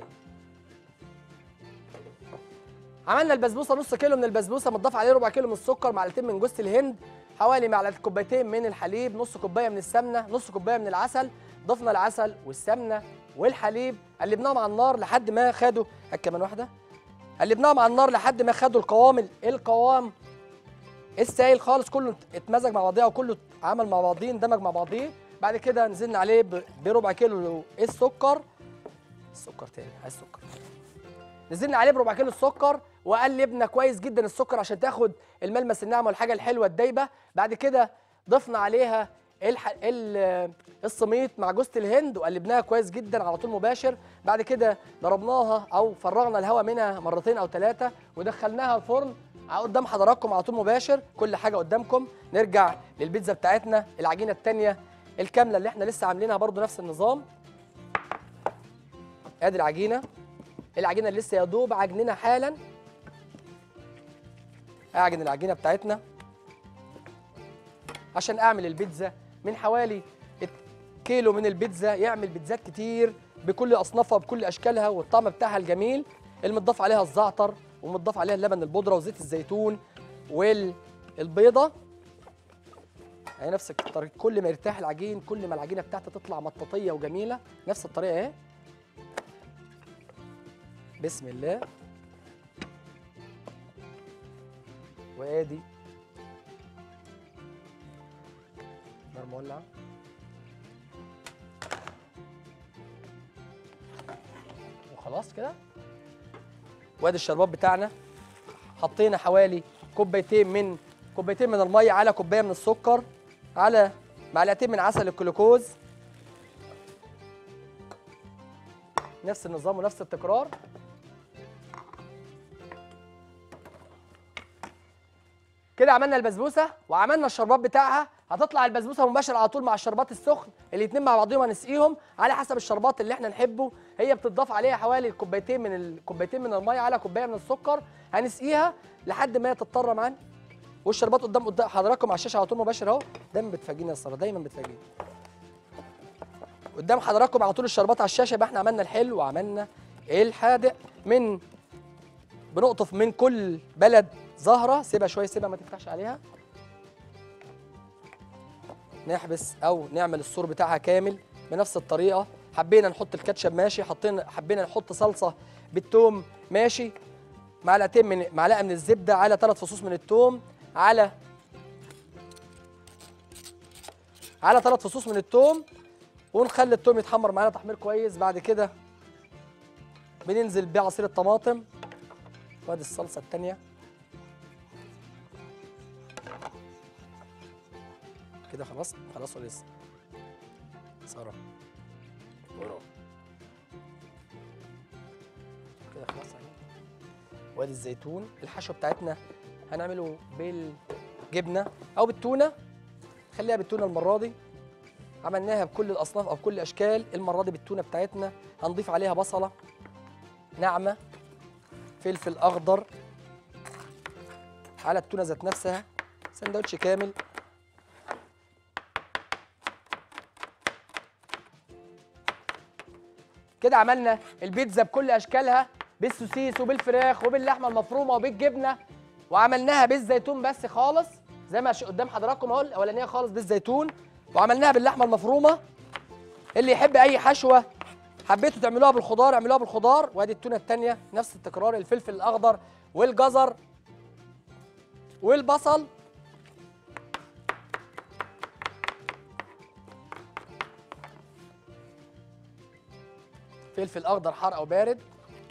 عملنا البسبوسه نص كيلو من البسبوسه متضاف عليه ربع كيلو من السكر معلقتين من جوز الهند حوالي معلقه كوبايتين من الحليب نص كوبايه من السمنه نص كوبايه من العسل ضفنا العسل والسمنه والحليب قلبناهم على النار لحد ما خدوا هات كمان واحده قلبناهم على النار لحد ما خدوا القوام ال- القوام السائل خالص كله اتمزج مع بعضيه وكله عمل مع بعضيه اندمج مع بعضيه بعد كده نزلنا عليه ب- بربع كيلو السكر السكر تاني عايز سكر نزلنا عليه بربع كيلو السكر وقلبنا كويس جدا السكر عشان تاخد الملمس الناعم والحاجه الحلوه الدايبه بعد كده ضفنا عليها الح... ال... السميط مع جوز الهند وقلبناها كويس جدا على طول مباشر بعد كده ضربناها او فرغنا الهواء منها مرتين او ثلاثه ودخلناها الفرن قدام حضراتكم على طول مباشر كل حاجه قدامكم نرجع للبيتزا بتاعتنا العجينه الثانيه الكامله اللي احنا لسه عاملينها برضو نفس النظام ادي العجينه العجينه اللي لسه يا دوب عجننا حالا اعجن العجينه بتاعتنا عشان اعمل البيتزا من حوالي ات- كيلو من البيتزا يعمل بيتزات كتير بكل اصنافها بكل اشكالها والطعم بتاعها الجميل المتضاف عليها الزعتر ومتضاف عليها اللبن البودره وزيت الزيتون والبيضه هي نفس الطريقه كل ما يرتاح العجين كل ما العجينه بتاعتها تطلع مطاطيه وجميله نفس الطريقه اهي بسم الله وادي نار مولع وخلاص كده وادي الشربات بتاعنا حطينا حوالي كوبايتين من كوبايتين من الميه على كوبايه من السكر على معلقتين من عسل الجلوكوز نفس النظام ونفس التكرار كده عملنا البسبوسه وعملنا الشربات بتاعها هتطلع البسبوسه مباشر على طول مع الشربات السخن الاتنين مع بعضهم هنسقيهم على حسب الشربات اللي احنا نحبه هي بتضاف عليها حوالي كوبايتين من الكوبايتين من الميه على كوبايه من السكر هنسقيها لحد ما هي تضطر معانا والشربات قدام قدام حضراتكم على الشاشه على طول مباشر اهو دايما بتفاجئني يا ساره دايما بتفاجئني قدام حضراتكم على طول الشربات على الشاشه يبقى احنا عملنا الحلو وعملنا الحادق من بنقطف من كل بلد زهره سيبها شويه سيبها ما تفتحش عليها نحبس او نعمل السور بتاعها كامل بنفس الطريقه حبينا نحط الكاتشب ماشي حطينا حبينا نحط صلصه بالثوم ماشي معلقتين من معلقه من الزبده على ثلاث فصوص من الثوم على على ثلاث فصوص من الثوم ونخلي الثوم يتحمر معانا تحمير كويس بعد كده بننزل بعصير الطماطم وادي الصلصه الثانيه كده خلاص خلاص ولا لسه ساره ورا. كده خلاص يعني وادي الزيتون الحشوه بتاعتنا هنعمله بالجبنه او بالتونه خليها بالتونه المره دي عملناها بكل الاصناف او بكل الاشكال المره دي بالتونه بتاعتنا هنضيف عليها بصله ناعمه فلفل اخضر على التونه ذات نفسها سندوتش كامل كده عملنا البيتزا بكل اشكالها بالسوسيس وبالفراخ وباللحمه المفرومه وبالجبنه وعملناها بالزيتون بس خالص زي ما ش- قدام حضراتكم اهو الاولانيه خالص بالزيتون وعملناها باللحمه المفرومه اللي يحب اي حشوه حبيتوا تعملوها بالخضار اعملوها بالخضار وادي التونه الثانيه نفس التكرار الفلفل الاخضر والجزر والبصل فلفل اخضر حار او بارد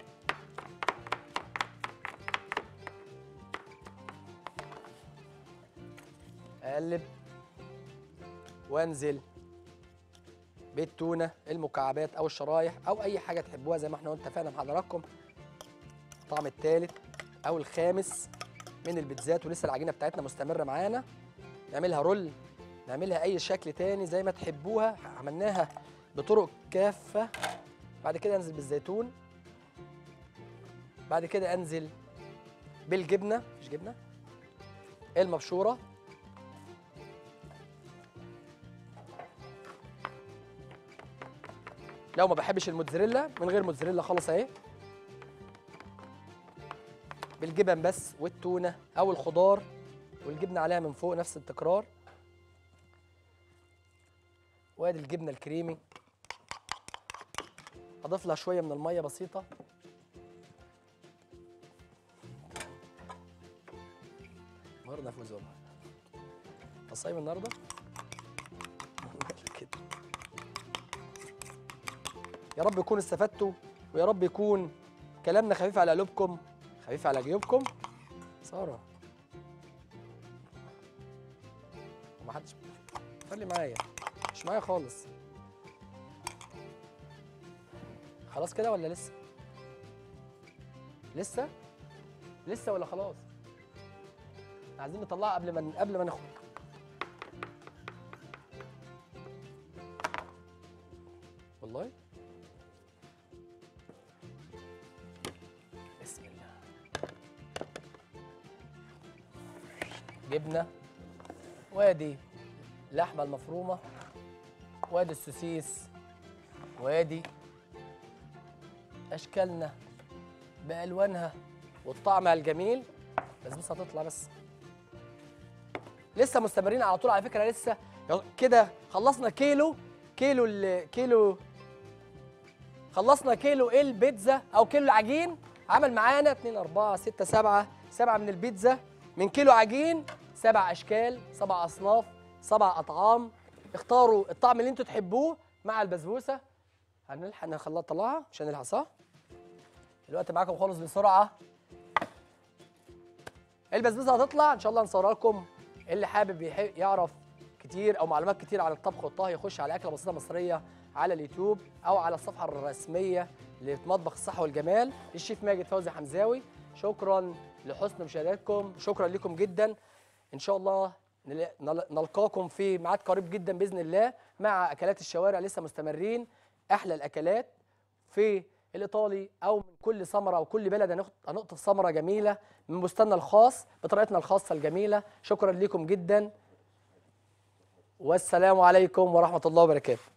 اقلب وانزل بالتونه المكعبات او الشرايح او اي حاجه تحبوها زي ما احنا قلنا اتفقنا مع حضراتكم الطعم الثالث او الخامس من البيتزات ولسه العجينه بتاعتنا مستمره معانا نعملها رول نعملها اي شكل تاني زي ما تحبوها عملناها بطرق كافه بعد كده انزل بالزيتون بعد كده انزل بالجبنه مش جبنه المبشوره لو ما بحبش الموتزاريلا من غير موتزاريلا خالص اهي بالجبن بس والتونه او الخضار والجبنه عليها من فوق نفس التكرار وادي الجبنه الكريمي اضيف لها شويه من الميه بسيطه النهارده فوز والله الصايم النهارده كده يا رب يكون استفدتوا ويا رب يكون كلامنا خفيف على قلوبكم خفيف على جيوبكم ساره ومحدش خلي معايا مش معايا خالص خلاص كده ولا لسه لسه لسه ولا خلاص عايزين نطلعها قبل ما قبل ما ناخد والله بسم الله جبنه وادي اللحمه المفرومه وادي السوسيس وادي اشكالنا بالوانها وطعمها الجميل بس بس هتطلع بس لسه مستمرين على طول على فكره لسه كده خلصنا كيلو كيلو ال- كيلو خلصنا كيلو البيتزا او كيلو العجين عمل معانا 2 4 6 7 7 من البيتزا من كيلو عجين سبع اشكال سبع اصناف سبع اطعام اختاروا الطعم اللي انتوا تحبوه مع البسبوسه هنلحق نخليها نطلعها مش هنلحق صح؟ الوقت معاكم خالص بسرعه البسبوسه هتطلع ان شاء الله نصورها لكم اللي حابب يح- يعرف كتير او معلومات كتير عن الطبخ والطهي يخش على اكله بسيطه مصريه على اليوتيوب او على الصفحه الرسميه لمطبخ الصحه والجمال للشيف ماجد فوزي حمزاوي شكرا لحسن مشاهدتكم شكرا لكم جدا ان شاء الله نل- نل- نلقاكم في ميعاد قريب جدا باذن الله مع اكلات الشوارع لسه مستمرين احلى الاكلات في الايطالي او من كل ثمره او كل بلد هنخ- هنقطف ثمره جميله من بستاننا الخاص بطريقتنا الخاصه الجميله شكرا لكم جدا والسلام عليكم ورحمه الله وبركاته